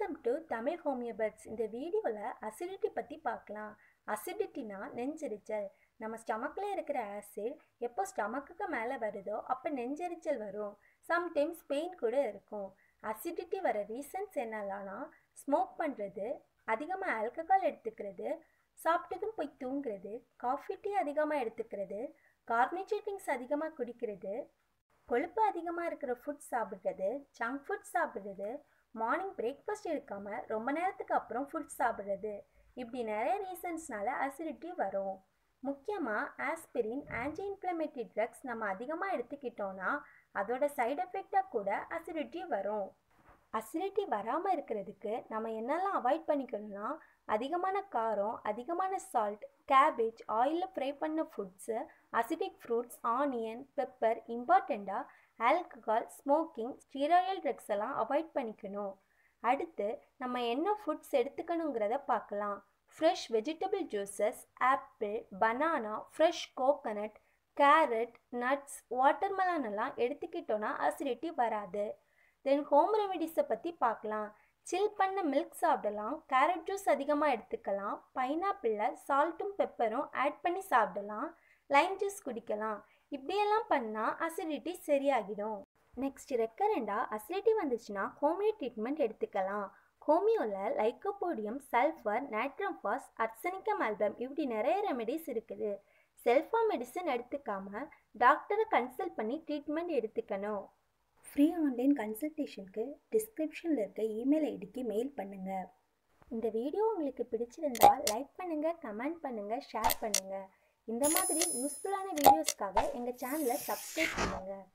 welcome to Tamil ஹோமியோபட்ஸ் இந்த வீடியோவில் acidity பற்றி பார்க்கலாம் அசிடிட்டினா நெஞ்செரிச்சல் நம்ம ஸ்டமக்கில் இருக்கிற ஆசிட் எப்போ ஸ்டமக்குக்கு மேலே வருதோ அப்போ நெஞ்செரிச்சல் வரும் சம்டைம்ஸ் பெயின் கூட இருக்கும் அசிடிட்டி வர ரீசன்ஸ் என்னெல்லாம்னா ஸ்மோக் பண்ணுறது அதிகமாக ஆல்கஹால் எடுத்துக்கிறது சாப்பிட்டதும் போய் தூங்குறது காஃபி டீ அதிகமாக எடுத்துக்கிறது கார்பனேட்டட் அதிகமாக குடிக்கிறது கொழுப்பு அதிகமாக இருக்கிற ஃபுட் சாப்பிட்றது ஜங்க் ஃபுட் சாப்பிட்றது மார்னிங் பிரேக்ஃபாஸ்ட் எடுக்காமல் ரொம்ப நேரத்துக்கு அப்புறம் ஃபுட் சாப்பிட்றது இப்படி நிறைய ரீசன்ஸ்னால அசிடிட்டி வரும் முக்கியமாக ஆஸ்பிரின் ஆன்டி இன்ஃப்ளமேட்டரி ட்ரக்ஸ் நம்ம அதிகமாக எடுத்துக்கிட்டோன்னா அதோட சைடு எஃபெக்டாக கூட அசிடிட்டி வரும் அசிடிட்டி வராமல் இருக்கிறதுக்கு நம்ம என்னெல்லாம் அவாய்ட் பண்ணிக்கணும்னா அதிகமான காரம் அதிகமான சால்ட் கேபேஜ் ஆயிலில் ஃப்ரை பண்ண foods acidic fruits onion pepper இம்பார்ட்டண்ட்டாக ஆல்கஹால் ஸ்மோக்கிங் ஸ்டீராயல் ட்ரக்ஸ் எல்லாம் அவாய்ட் பண்ணிக்கணும் அடுத்து நம்ம என்ன ஃபுட்ஸ் எடுத்துக்கணுங்கிறத பார்க்கலாம் fresh vegetable juices apple banana fresh coconut carrot nuts watermelon எல்லாம் எடுத்துக்கிட்டோன்னா அசிடிட்டி வராது தென் ஹோம் ரெமெடிஸை பற்றி பார்க்கலாம் சில் பண்ண மில்க் சாப்பிடலாம் கேரட் ஜூஸ் அதிகமாக எடுத்துக்கலாம் பைனாப்பிளில் சால்ட்டும் பெப்பரும் ஆட் பண்ணி சாப்பிடலாம் லைம் ஜூஸ் குடிக்கலாம் இப்படியெல்லாம் பண்ணால் அசிடிட்டி சரியாகிடும் நெக்ஸ்ட் ரெக்கரண்டாக அசிடிட்டி வந்துச்சுன்னா ஹோமியோ ட்ரீட்மெண்ட் எடுத்துக்கலாம் ஹோமியோவில் lycopodium sulphur natrum phos arsenicum album இப்படி நிறைய ரெமெடிஸ் இருக்குது செல்ஃபா மெடிசன் எடுத்துக்காம டாக்டரை கன்சல்ட் பண்ணி ட்ரீட்மெண்ட் எடுத்துக்கணும் ஃப்ரீ ஆன்லைன் கன்சல்டேஷனுக்கு டிஸ்கிரிப்ஷனில் இருக்க இமெயில் ஐடிக்கு மெயில் பண்ணுங்கள் இந்த வீடியோ உங்களுக்கு பிடிச்சிருந்தா லைக் பண்ணுங்கள் கமெண்ட் பண்ணுங்கள் ஷேர் பண்ணுங்கள் இந்த மாதிரி யூஸ்ஃபுல்லான வீடியோஸ்க்காக எங்கள் சேனலை சப்ஸ்கிரைப் பண்ணுங்கள்